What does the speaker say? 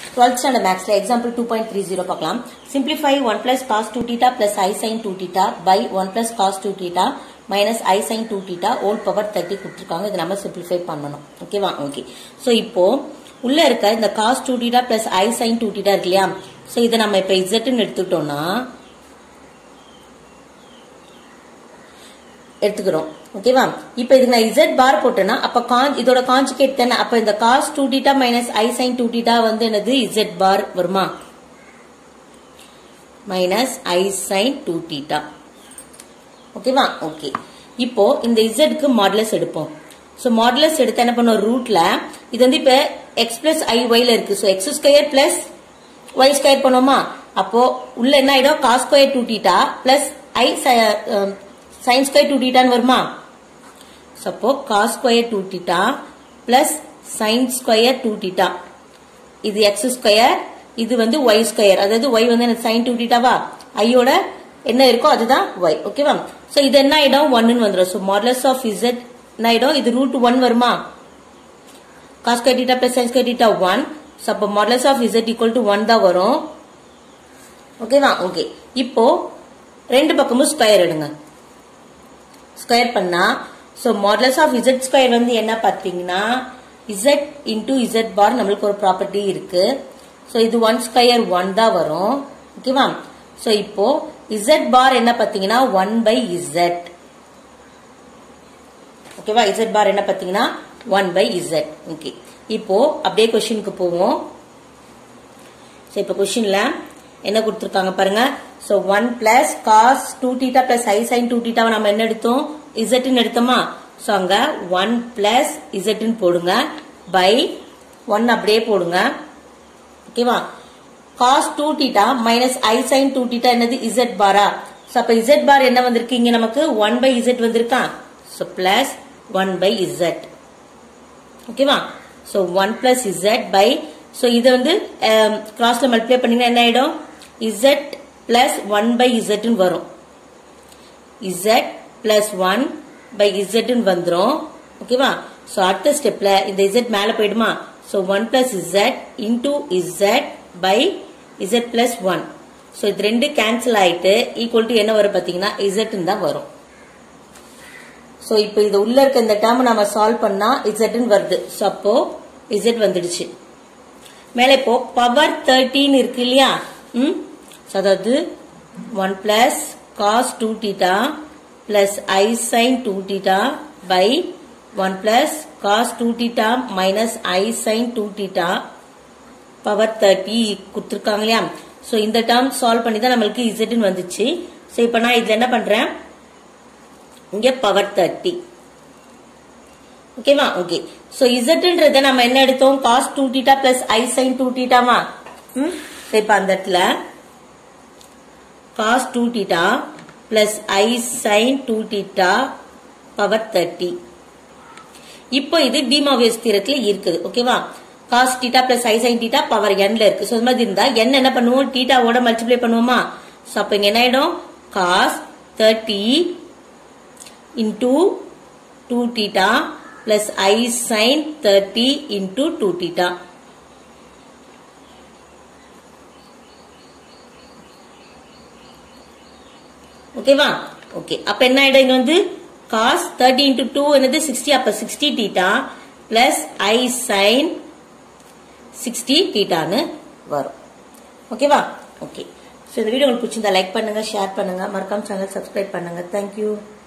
Twelfth standard மேக்ஸ்ல example two point three zero பார்க்கலாம் simplify one plus cos two theta plus i sin two theta by one plus cos two theta minus i sin two theta whole power thirty கொடுத்துருக்காங்க இதை நம்ம simplify பண்ணணும் ஓகேவா okay so இப்போ உள்ள இருக்க இந்த cos two theta plus i sin two theta இருக்கு இல்லையா ஸோ இதை நம்ம இப்போ இசட்னு எடுத்துக்கிட்டோம்னா எடுத்துக்கிறோம் ஓகேவா இப்போ இதுக்கு நான் இசட் பார் போட்டேன்னா அப்ப கான் இதோட காஞ்சுகேட் தானே அப்ப இந்த cos two theta minus i sin two theta வந்து என்னது இசட் பார் வருமா minus i sin two theta ஓகேவா ஓகே இப்போ இந்த இசட்க்கு மாடுலஸ் எடுப்போம் ஸோ மாடுலஸ் எடுத்து என்ன பண்ணுவோம் ரூட்ல இது வந்து இப்ப எக்ஸ் பிளஸ் ஐ ஒய்ல இருக்கு so X square plus Y square பண்ணுவோமா அப்போ உள்ள என்ன ஆயிடும் cos square two theta plus i sin square two டீட்டான்னு வருமா சப்போ cos square two theta plus sin square two theta இது எக்ஸ் ஸ்கொயர் இது வந்து ஒய் ஸ்கொயர் அதாவது ஒய் வந்து எனக்கு சைன் டூ டீட்டாவா ஐயோட என்ன இருக்கோ அதுதான் ஒய் ஓகேவா சோ இது என்ன ஆயிடும் ஒன்னு வந்துடும் ஸோ மாடலஸ் ஆஃப் இசட் என்ன ஆயிடும் இது ரூட் ஒன் வருமா cos square theta plus sin square theta one so அப்போ modulus of Z equal to one தான் வரும் ஓகேவா ஓகே இப்போ ரெண்டு பக்கமும் ஸ்கொயர் எடுங்க ஸ்கொயர் பண்ணா so modulus of Z square வந்து என்ன பார்த்தீங்கன்னா இசட் இன்டூ இசட் பார் நம்மளுக்கு ஒரு ப்ராப்பர்ட்டி இருக்கு ஸோ இது ஒன் ஸ்கொயர் ஒன் தான் வரும் ஓகேவா ஸோ இப்போ இசட் பார் என்ன பார்த்தீங்கன்னா ஒன் பை இசட் ஓகேவா இசட் பார் என்ன பார்த்தீங்கன்னா ஒன் பை இசட் ஓகே இப்போ அப்படியே கொஸ்டினுக்கு போவோம் ஸோ இப்போ கொஸ்டின்ல என்ன கொடுத்துருக்காங்க பாருங்க so one plus cos two theta plus i sin two டீட்டாவை நம்ம என்ன எடுத்தோம் இசட்னு எடுத்தோமா ஸோ அங்க ஒன் பிளஸ் இசட்னு போடுங்க பை ஒன் அப்படியே போடுங்க ஓகேவா cos two theta minus i sin two theta என்னது இசட் பாரா ஸோ அப்போ இசட் பார் என்ன வந்திருக்கு இங்க நமக்கு ஒன் பை இசட் வந்திருக்கா so plus one by Z ஓகேவா so one plus Z by so இதை வந்து கிராஸ்ல மல்டிப்ளை பண்ணீங்கன்னா என்ன ஆயிடும் இசட் பிளஸ் ஒன் பை இசட்னு வரும் இசட் பிளஸ் ஒன் பை இசட்னு வந்துடும் ஓகேவா ஸோ அடுத்த ஸ்டெப்ல இந்த இசட் மேலே போயிடுமா so one plus Z into Z by Z plus one so இது ரெண்டு கேன்சல் ஆயிட்டு ஈக்குவல் டு என்ன வரும் பார்த்தீங்கன்னா இசட்னு தான் வரும் ஸோ இப்போ இது உள்ள இருக்க இந்த டேர்ம் நம்ம சால்வ் பண்ணா இசட்னு வருது ஸோ அப்போ இசட் வந்துடுச்சு மேலே இப்போ பவர் தேர்ட்டின் இருக்கு இல்லையா ம் அதாவது one plus cos two theta plus i sin two theta by one plus cos two theta minus i sin two theta power thirty கொடுத்துருக்காங்க இல்லையா ஸோ இந்த டேர்ம் சால்வ் பண்ணி தான் நம்மளுக்கு இசட்னு வந்துச்சு ஸோ இப்போ நான் இதில் என்ன பண்ணுறேன் இங்கே பவர் தேர்ட்டி ஓகேவா ஓகே சோ இசட்ன்றத நம்ம என்ன எடுத்தோம் cos two theta plus i sin two டீட்டாமா ம் இப்ப அந்த இடத்துல cos two theta plus i sin two theta power thirty இப்போ இது டிமாவியஸ் தீரத்துல இருக்குது ஓகேவா cos theta plus i sin theta power என்ல இருக்கு ஸோ மாதிரி இருந்தா என் என்ன பண்ணுவோம் டீட்டாவோட மல்டிப்ளை பண்ணுவோமா ஸோ அப்போ இங்க என்ன ஆயிடும் cos thirty into two theta plus i sin 30 into 2 theta. ஓகேவா ஓகே அப்ப என்ன ஆயிடும் இங்க வந்து cos 30 into 2 என்னது 60 அப்ப 60 theta plus i sin 60 thetaன்னு வரும் ஓகேவா ஓகே ஸோ இந்த வீடியோ உங்களுக்கு பிடிச்சிருந்தா லைக் பண்ணுங்க ஷேர் பண்ணுங்க மறக்காம சேனல் சப்ஸ்கிரைப் பண்ணுங்க தேங்க்யூ